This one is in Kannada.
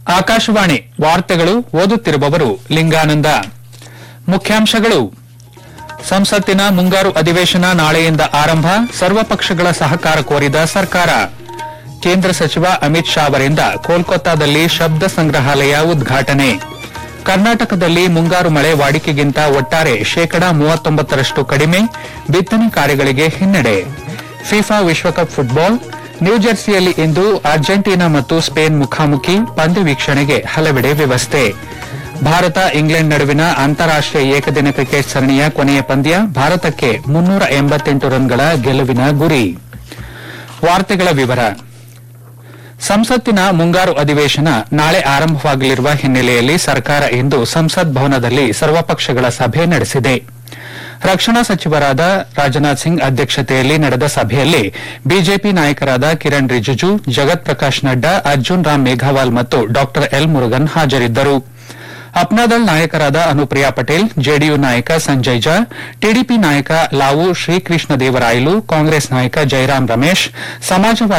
ಆಕಾಶವಾಣಿ ವಾರ್ತೆಗಳು ಓದುತ್ತಿರುವವರು ಲಿಂಗಾನಂದ ಮುಖ್ಯಾಂಶಗಳು ಸಂಸತ್ತಿನ ಮುಂಗಾರು ಅಧಿವೇಶನ ನಾಳೆಯಿಂದ ಆರಂಭ ಸರ್ವಪಕ್ಷಗಳ ಸಹಕಾರ ಕೋರಿದ ಸರ್ಕಾರ ಕೇಂದ್ರ ಸಚಿವ ಅಮಿತ್ ಶಾ ಅವರಿಂದ ಕೋಲ್ಕತ್ತಾದಲ್ಲಿ ಶಬ್ದ ಸಂಗ್ರಹಾಲಯ ಉದ್ಘಾಟನೆ ಕರ್ನಾಟಕದಲ್ಲಿ ಮುಂಗಾರು ಮಳೆ ವಾಡಿಕೆಗಿಂತ ಒಟ್ಟಾರೆ ಶೇಕಡಾ ಮೂವತ್ತೊಂಬತ್ತರಷ್ಟು ಕಡಿಮೆ ಬಿತ್ತನೆ ಕಾರ್ಯಗಳಿಗೆ ಹಿನ್ನಡೆ ಫಿಫಾ ವಿಶ್ವಕಪ್ ಫುಟ್ಬಾಲ್ ನ್ಯೂಜೆರ್ಸಿಯಲ್ಲಿ ಇಂದು ಅರ್ಜೆಂಟೀನಾ ಮತ್ತು ಸ್ಪೇನ್ ಮುಖಾಮುಖಿ ಪಂದ್ಯ ವೀಕ್ಷಣೆಗೆ ಹಲವೆಡೆ ವ್ಯವಸ್ಥೆ ಭಾರತ ಇಂಗ್ಲೆಂಡ್ ನಡುವಿನ ಅಂತಾರಾಷ್ಟೀಯ ಏಕದಿನ ಕ್ರಿಕೆಟ್ ಸರಣಿಯ ಕೊನೆಯ ಪಂದ್ಯ ಭಾರತಕ್ಕೆ ಮುನ್ನೂರ ಎಂಬತ್ತೆಂಟು ರನ್ಗಳ ಗೆಲುವಿನ ಗುರಿ ವಾರ್ತೆಗಳ ವಿವರ ಸಂಸತ್ತಿನ ಮುಂಗಾರು ಅಧಿವೇಶನ ನಾಳೆ ಆರಂಭವಾಗಲಿರುವ ಹಿನ್ನೆಲೆಯಲ್ಲಿ ಸರ್ಕಾರ ಇಂದು ಸಂಸತ್ ಭವನದಲ್ಲಿ ಸರ್ವಪಕ್ಷಗಳ ಸಭೆ ನಡೆಸಿದೆ ರಕ್ಷಣಾ ಸಚಿವರಾದ ರಾಜನಾಥ್ ಸಿಂಗ್ ಅಧ್ಯಕ್ಷತೆಯಲ್ಲಿ ನಡೆದ ಸಭೆಯಲ್ಲಿ ಬಿಜೆಪಿ ನಾಯಕರಾದ ಕಿರಣ್ ರಿಜಿಜು ಜಗತ್ ಪ್ರಕಾಶ್ ನಡ್ಡಾ ಅರ್ಜುನ್ ರಾಮ್ ಮೇಘವಾಲ್ ಮತ್ತು ಡಾ ಎಲ್ ಮುರುಗನ್ ಹಾಜರಿದ್ದರು ಅಪ್ನಾದಳ್ ನಾಯಕರಾದ ಅನುಪ್ರಿಯಾ ಪಟೇಲ್ ಜೆಡಿಯು ನಾಯಕ ಸಂಜಯ್ ಜಾ ಟಿಡಿಪಿ ನಾಯಕ ಲಾವು ಶ್ರೀಕೃಷ್ಣ ದೇವರಾಯಲು ಕಾಂಗ್ರೆಸ್ ನಾಯಕ ಜೈರಾಮ್ ರಮೇಶ್ ಸಮಾಜವಾದಿ